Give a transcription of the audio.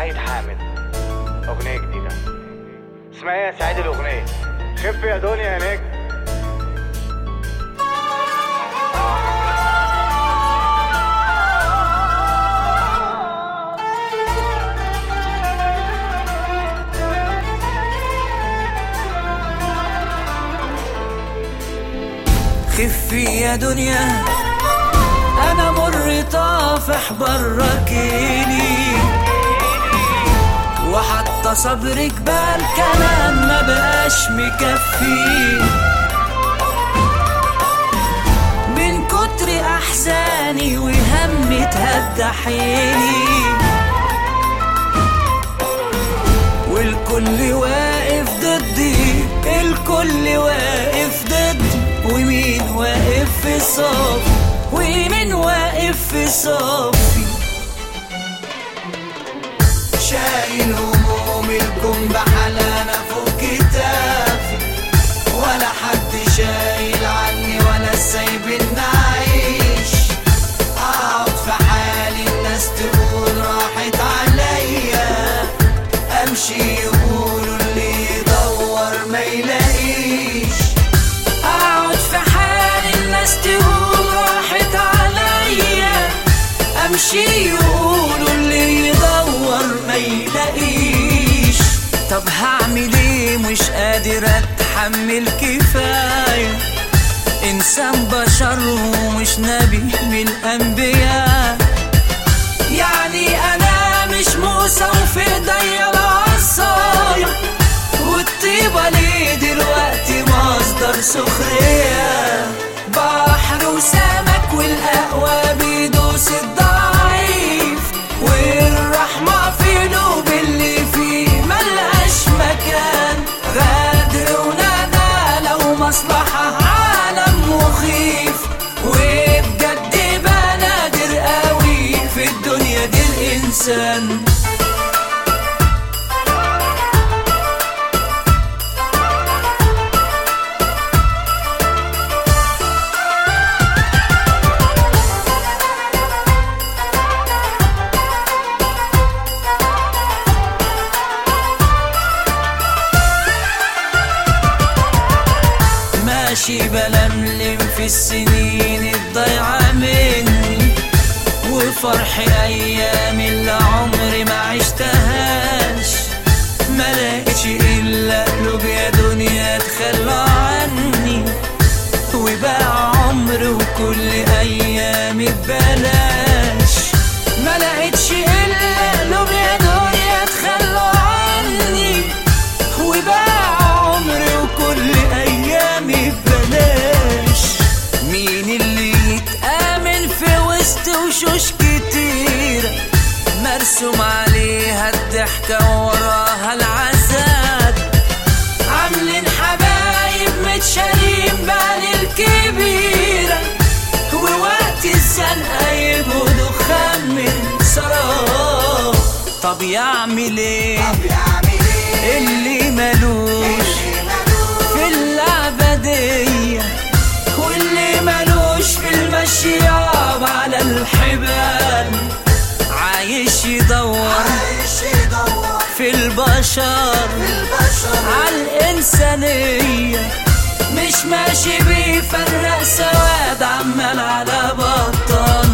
سعيد حامد أغنية جديدة اسمها ايه يا سعيد الأغنية خف يا دنيا يا نجم خفي يا دنيا انا مر طافح بركيني وحتى صبرك بالكلام ما بقاش مكفي من كتر احزاني وهمي تهدى حيلي والكل واقف ضدي الكل واقف ضدي ومين واقف في صف ومين واقف في صفي شايل هموم الكون بحلانة فوق كتافي ولا حد شايل عني ولا سايبني اعيش اقعد في حالي الناس تقول راحت عليا امشي يقولوا اللي يدور ما يلاقيش اقعد في حالي الناس تقول راحت عليا امشي يقولوا اللي يدور ما يلاقيش طب هعمل ايه مش قادر اتحمل كفايه انسان بشر ومش نبي من الانبياء يعني انا مش موسى وفي ايديا العصايه والطيبه ليه دلوقتي مصدر سخريه بحر وسمك والاقوى بيدوس الضعيف والرحمه في قلوب اللي فيه ملهاش مكان غدر وندى لو مصلحه عالم مخيف وبجد بنادر قوي في الدنيا دي الانسان ماشي بلملم في السنين الضيعة مني وفرح أيام اللي عمري ما عشتهاش ما لقيتش إلا قلوب يا دنيا تخلى عني وباع عمري وكل أيامي ببلاش ما لقيتش إلا قلوب يا دنيا تخلى عني وباع عمري وكل ايامي ببلاش مين اللي يتآمن في وسط وشوش كتيرة مرسوم عليها الضحكة وراها العذاب عاملين حبايب متشالين بالي الكبيرة ووقت الزنقة يبقوا دخان من سراب طب يعمل ايه اللي ملوش في اللعبة دي واللي ملوش في المشي على الحبال عايش يدور في البشر على الإنسانية مش ماشي بيفرق سواد عمال على بطال